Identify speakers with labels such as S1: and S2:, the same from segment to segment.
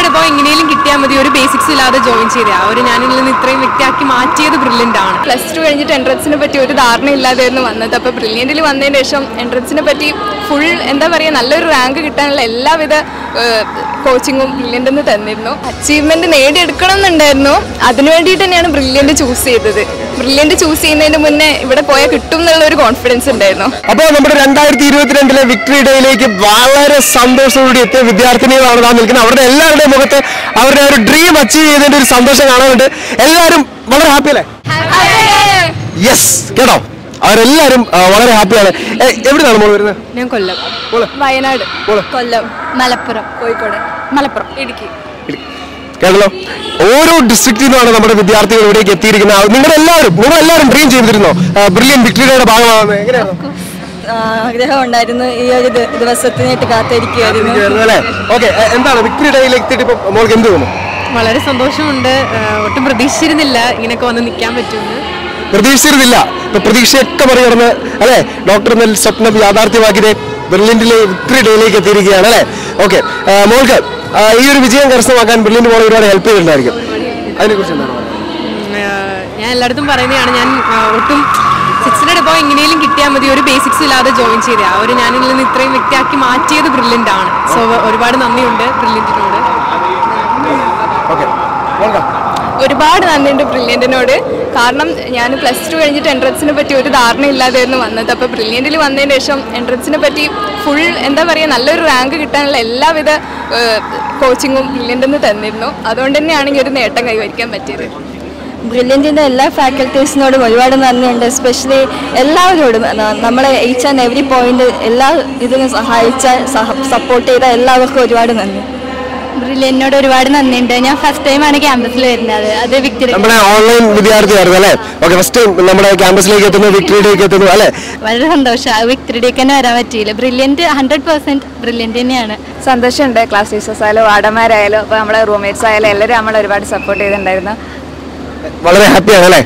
S1: സിക്സ്ത്തിൻ്റെ ഇപ്പോൾ എങ്ങനെയും കിട്ടിയാൽ മതി ഒരു ബേസിക്സ് ഇല്ലാതെ ജോയിൻ ചെയ്തത് ആ ഒരു ഞാനിൽ നിന്ന് ഇത്രയും വ്യക്തിയാക്കി മാറ്റിയത് ബ്രില്യൻ്റ് ആണ്
S2: പ്ലസ് ടു കഴിഞ്ഞിട്ട് എൻട്രൻസിനെ പറ്റി ഒരു ധാരണ ഇല്ലാതെയായിരുന്നു വന്നത് അപ്പോൾ ബ്രില്യൻറ്റിൽ വന്നതിന് ശേഷം എൻട്രൻസിനെ പറ്റി ഫുൾ എന്താ പറയുക നല്ലൊരു റാങ്ക് കിട്ടാനുള്ള എല്ലാവിധ കോച്ചിങ്ങും ബ്രില്യൻ്റ് നിന്ന് തന്നിരുന്നു അച്ചീവ്മെൻറ്റ് നേടിയെടുക്കണം എന്നുണ്ടായിരുന്നു അതിനു വേണ്ടിയിട്ട് തന്നെയാണ് ബ്രില്യൻ്റ് ചൂസ് ചെയ്തത് ബ്രില്യൻ്റ് ചൂസ് ചെയ്യുന്നതിന് മുന്നേ ഇവിടെ പോയാൽ കിട്ടും എന്നുള്ള ഒരു കോൺഫിഡൻസ് ഉണ്ടായിരുന്നു
S3: അപ്പോൾ നമ്മുടെ രണ്ടായിരത്തി ഇരുപത്തിരണ്ടിലെ വിക്ടറി ഡേയിലേക്ക് വളരെ സന്തോഷത്തോടെ എത്തിയ വിദ്യാർത്ഥിനികളാണ് നാം നിൽക്കുന്നത് അവരുടെ എല്ലാവരുടെയും മുഖത്ത് അവരുടെ ആ ഒരു ഡ്രീം അച്ചീവ് ചെയ്തതിന്റെ ഒരു സന്തോഷം കാണാനുണ്ട് എല്ലാവരും വളരെ ഹാപ്പി അല്ലേ യെസ് കേട്ടോ അവരെല്ലാവരും ആ, വളരെ ഹാപ്പിയാണ് എവിടെയാണ് മോൾ വരുന്നത്
S1: ഞാൻ കൊല്ലം
S3: മോള്
S2: വയനാട്
S3: മോള്
S2: കൊല്ലം മലപ്പുറം കോഴിക്കോട് മലപ്പുറം ഇടുക്കി
S3: കേട്ടല്ലോ ഓരോ ഡിസ്ട്രിക്റ്റിൽ നിന്നാണ് നമ്മുടെ വിദ്യാർത്ഥികൾ ഇവിടേക്ക് എത്തിയിരിക്കുന്നത് നിങ്ങൾ എല്ലാവരും നിങ്ങൾ എല്ലാവരും ഡ്രീം ചെയ്തിരുന്നോ ബ്രില്യൻ വിക്ടറി ഡേയുടെ ഭാഗമാകുന്നത് എങ്ങനെയാണ്
S2: ആഗ്രഹം ഉണ്ടായിരുന്നു ഈ ഒരു ദി- ദിവസത്തിനായിട്ട് കാത്തിരിക്കുകയായിരുന്നു
S3: അല്ലേ ഓക്കെ എന്താണ് വിക്ടറി ഡേയിലേക്ക് എത്തിയിട്ട് ഇപ്പൊ മോൾക്ക് എന്ത് തോന്നുന്നു
S1: വളരെ സന്തോഷമുണ്ട് ആ, ഒട്ടും പ്രതീക്ഷിച്ചിരുന്നില്ല ഇങ്ങനെയൊക്കെ വന്ന് നിൽക്കാൻ പറ്റുമെന്ന്
S3: പ്രതീക്ഷിച്ചിരുന്നില്ല ഇപ്പൊ പ്രതീക്ഷയൊക്കെ മറികടന്ന് അല്ലെ ഡോക്ടർ എന്ന സ്വപ്നം യാഥാർത്ഥ്യമാക്കിയത് ബ്രില്യന്റിലെ വിക്ടറി ഡേയിലേക്ക് എത്തിയിരിക്കുകയാണ് അല്ലെ ഓക്കെ മോൾക്ക് ആ, ഈ ഒരു വിജയം കരസ്ഥമാക്കാൻ ബ്രില്യന്റ് മോളെ ഒരുപാട് ഹെൽപ്പ് ചെയ്തിട്ടുണ്ടായിരിക്കും അതിനെ കുറിച്ച് എന്താണ്
S1: ഉം, ആ, ഞാൻ എല്ലായിടത്തും പറയുന്നതാണ് ഞാൻ ആ, ഒട്ടും സിക്സ്ത്തിൻ്റെ ഇപ്പോൾ എങ്ങനെയും കിട്ടിയാൽ മതി ഒരു ബേസിക്സ് ഇല്ലാതെ ജോയിൻ ചെയ്തത് ആ ഒരു ഞാനിൽ നിന്ന് ഇത്രയും വ്യക്തിയാക്കി മാറ്റിയത് ബ്രില്യൻ്റ് ആണ് സോ ഒരുപാട് നന്ദിയുണ്ട് ബ്രില്യൻറ്റിനോട്
S3: ഓക്കെ
S2: ഒരുപാട് നന്ദിയുണ്ട് ബ്രില്യൻറ്റിനോട് കാരണം ഞാൻ പ്ലസ് ടു കഴിഞ്ഞിട്ട് എൻട്രൻസിനെ പറ്റി ഒരു ധാരണ ഇല്ലാതെയായിരുന്നു വന്നത് അപ്പോൾ ബ്രില്യൻറ്റിൽ വന്നതിന് ശേഷം എൻട്രൻസിനെ പറ്റി ഫുൾ എന്താ പറയുക നല്ലൊരു റാങ്ക് കിട്ടാനുള്ള എല്ലാവിധ കോച്ചിങ്ങും ബ്രില്യൻ്റ് നിന്ന് തന്നിരുന്നു അതുകൊണ്ട് തന്നെയാണ് ഈ ഒരു നേട്ടം കൈവരിക്കാൻ പറ്റിയത് ബ്രില്യൻറ്റിൻ്റെ എല്ലാ ഫാക്കൽറ്റീസിനോടും ഒരുപാട് നന്ദിയുണ്ട് എസ്പെഷ്യലി എല്ലാവരോടും ന- നമ്മളെ ഈച്ച് ആൻഡ് എവറി പോയിന്റ് എല്ലാ ഇതിനും സഹായിച്ച സപ്പോർട്ട് ചെയ്ത എല്ലാവർക്കും ഒരുപാട് നന്ദി ബ്രില്യൻറ്റിനോട് ഒരുപാട് നന്ദിയുണ്ട് ഞാൻ ഫസ്റ്റ് ടൈമാണ് ക്യാമ്പസിൽ വരുന്നത് അത് വിക്ടറി
S3: നമ്മുടെ ഓൺലൈൻ വിദ്യാർത്ഥിയായിരുന്നു അല്ലെ ഓക്കെ ഫസ്റ്റ് നമ്മുടെ ക്യാമ്പസിലേക്ക് എത്തുന്നു വിക്ടറി ഡേക്ക് എത്തുന്നു അല്ലെ
S2: വളരെ സന്തോഷം വിക്ടറി ഡേക്ക് തന്നെ വരാൻ പറ്റിയില്ല ബ്രില്യൻറ്റ് ഹൺഡ്രഡ് പെർസെൻറ്റ് ബ്രില്യൻറ്റ് തന്നെയാണ്
S4: സന്തോഷമുണ്ട് ക്ലാസ് ടീച്ചേഴ്സ് ആയാലും വാർഡന്മാരായാലും അപ്പോൾ നമ്മളെ റൂംമേറ്റ്സ് ആയാലും എല്ലാവരും നമ്മളെ ഒരുപാട് സപ്പോർട്ട് ചെയ്തിട്ടുണ്ടായിരുന്നു
S3: വളരെ ഹാപ്പിയാണ് അല്ലെ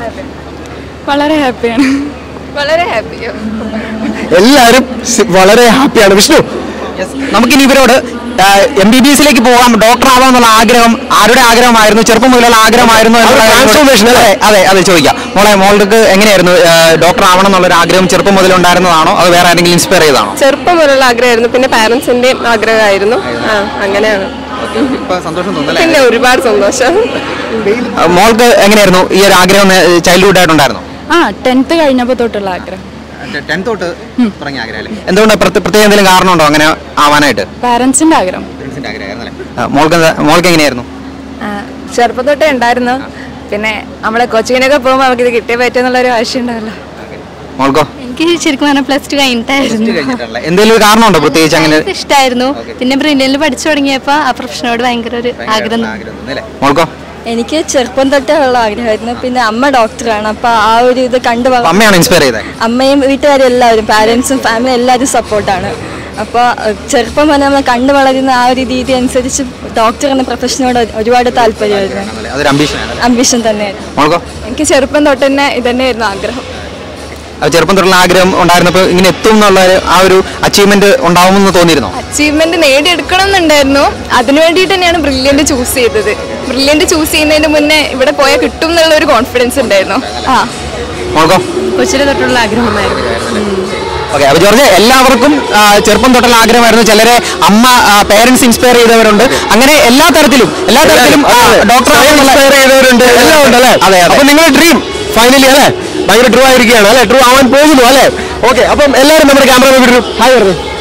S2: വളരെ ഹാപ്പിയാണ് വളരെ ഹാപ്പി
S3: എല്ലാവരും സി- വളരെ ഹാപ്പിയാണ് വിഷ്ണു
S5: നമുക്കിനി ഇവരോട് എം ബി ബി എസിലേക്ക് പോകാം ഡോക്ടർ ആവാന്നുള്ള ആഗ്രഹം ആരുടെ ആഗ്രഹമായിരുന്നു ചെറുപ്പം മുതലുള്ള ആഗ്രഹമായിരുന്നു എന്നുള്ള
S3: ആ ഒരു
S5: കാര്യം കൂടി-
S3: transformation അല്ലേ?
S5: അതെ അതെ ചോദിക്കാം മോളെ മോൾക്ക് എങ്ങനെയായിരുന്നു ഡോക്ടർ ആവണം എന്നുള്ളൊരു ആഗ്രഹം ചെറുപ്പം മുതൽ ഉണ്ടായിരുന്നതാണോ അത് വേറെ ആരെങ്കിലും ഇൻസ്പയർ ചെയ്താണോ
S1: ചെറുപ്പം മുതലുള്ള ആഗ്രഹമായിരുന്നു പിന്നെ പാരൻസിൻ്റെയും ആഗ്രഹമായിരുന്നു ആ അങ്ങനെയാണ്
S5: സന്തോഷം തോന്നുന്നു
S1: പിന്നെ ഒരുപാട് സന്തോഷം
S5: മോൾക്ക് എങ്ങനെയായിരുന്നു ഈ ഒരു ആഗ്രഹം ചൈൽഡ്ഹുഡ് ആയിട്ടുണ്ടായിരുന്നു
S2: ആ ടെൻത്ത് കഴിഞ്ഞപ്പോൾ തൊട്ടുള്ള ആഗ്രഹം
S5: ടെൻത്ത് തൊട്ട് തുടങ്ങിയ ആഗ്രഹം എന്തുകൊണ്ട് പ്രത്യേക എന്തെങ്കിലും കാരണമുണ്ടോ അങ്ങനെ ആവാനായിട്ട്
S2: പാരൻസിൻ്റെ ആഗ്രഹം
S5: മോൾക്ക് എന്താ- മോൾക്ക് എങ്ങനെയായിരുന്നു
S4: ചെറുപ്പം തൊട്ടേ ഉണ്ടായിരുന്നു പിന്നെ നമ്മളെ കോച്ചിങ്ങിനൊക്കെ പോകുമ്പോൾ നമുക്ക് ഇത് കിട്ടിയേ പറ്റുമെന്നുള്ളൊരു ആവശ്യം ഉണ്ടാവല്ലോ
S5: മോൾക്കോ
S2: എനിക്ക് ശരിക്കും പറഞ്ഞാൽ പ്ലസ് ടു കഴിഞ്ഞിട്ടായിരുന്നു
S5: എന്തെങ്കിലും ഒരു കാരണമുണ്ടോ പ്രത്യേകിച്ച് അങ്ങനെ
S2: ഇഷ്ടമായിരുന്നു പിന്നെ ബ്രില്യനിൽ പഠിച്ചു തുടങ്ങിയപ്പോൾ ആ പ്രൊഫഷനോട് ഭയങ്കര ഒരു ആഗ്രഹം
S5: മോൾക്കോ
S2: എനിക്ക് ചെറുപ്പം തൊട്ടേ ഉള്ള ആഗ്രഹമായിരുന്നു പിന്നെ അമ്മ ഡോക്ടറാണ് അപ്പൊ ആ ഒരു ഇത് കണ്ടു വള-
S5: അപ്പൊ അമ്മയാണ് ഇൻസ്പയർ ചെയ്തത്
S2: അമ്മയും വീട്ടുകാരും എല്ലാവരും പാരൻസും ഫാമിലി എല്ലാവരും സപ്പോർട്ടാണ് അപ്പോൾ ചെറുപ്പം മുതൽ നമ്മൾ കണ്ടു വളരുന്ന ആ ഒരു രീതി അനുസരിച്ച് ഡോക്ടർ എന്ന പ്രൊഫഷനോട് ഒരുപാട് താല്പര്യമായിരുന്നു
S5: അതൊരു അംബീഷനാണ്
S2: അംബിഷൻ തന്നെയായിരുന്നു
S5: മോൾക്കോ
S2: എനിക്ക് ചെറുപ്പം തൊട്ട് തന്നെ ഇതന്നെയായിരുന്നു ആഗ്രഹം
S5: അത് ചെറുപ്പം തൊട്ടുള്ള ആഗ്രഹം ഉണ്ടായിരുന്നപ്പോൾ ഇങ്ങനെ എത്തും എന്നുള്ള ഒരു- ആ ഒരു അച്ചീവ്മെന്റ് ഉണ്ടാവുമെന്ന് തോന്നിയിരുന്നോ
S2: അച്ചീവ്മെന്റ് നേടിയെടുക്കണം എന്നുണ്ടായിരുന്നു അതിനു വേണ്ടിയിട്ട് തന്നെയാണ് ബ്രില്യൻറ്റ് ചൂസ് ചെയ്തത് ബ്രില്യൻറ്റ് ചൂസ് ചെയ്യുന്നതിന് മുന്നേ ഇവിടെ പോയാൽ കിട്ടും എന്നുള്ള ഒരു കോൺഫിഡൻസ് ഉണ്ടായിരുന്നു ആ
S5: മോൾക്കോ
S1: കൊച്ചിലെ തൊട്ടുള്ള ആഗ്രഹമായിരുന്നു
S5: ഓക്കെ അപ്പൊ ജോർജ് എല്ലാവർക്കും ആ, ചെറുപ്പം തൊട്ടുള്ള ആഗ്രഹമായിരുന്നു ചിലരെ അമ്മ പേരൻസ് ഇൻസ്പയർ ചെയ്തവരുണ്ട് അങ്ങനെ എല്ലാ തരത്തിലും എല്ലാ തരത്തിലും ഡോക്ടർ
S3: ഇൻസ്പയർ ചെയ്തവരുണ്ട് എല്ലാം ഉണ്ട് അല്ലേ
S5: അതെ, അതെ.
S3: അപ്പൊ നിങ്ങളുടെ ഡ്രീം ഫൈനലി അല്ലേ ഭയങ്കര ട്രൂ ആയിരിക്കുകയാണ് അല്ലേ ട്രൂ ആവാൻ പോകുന്നു അല്ലേ ഓക്കെ അപ്പം എല്ലാവരും നമ്മുടെ ക്യാമറ വിട്ടു ഹായ് പറഞ്ഞു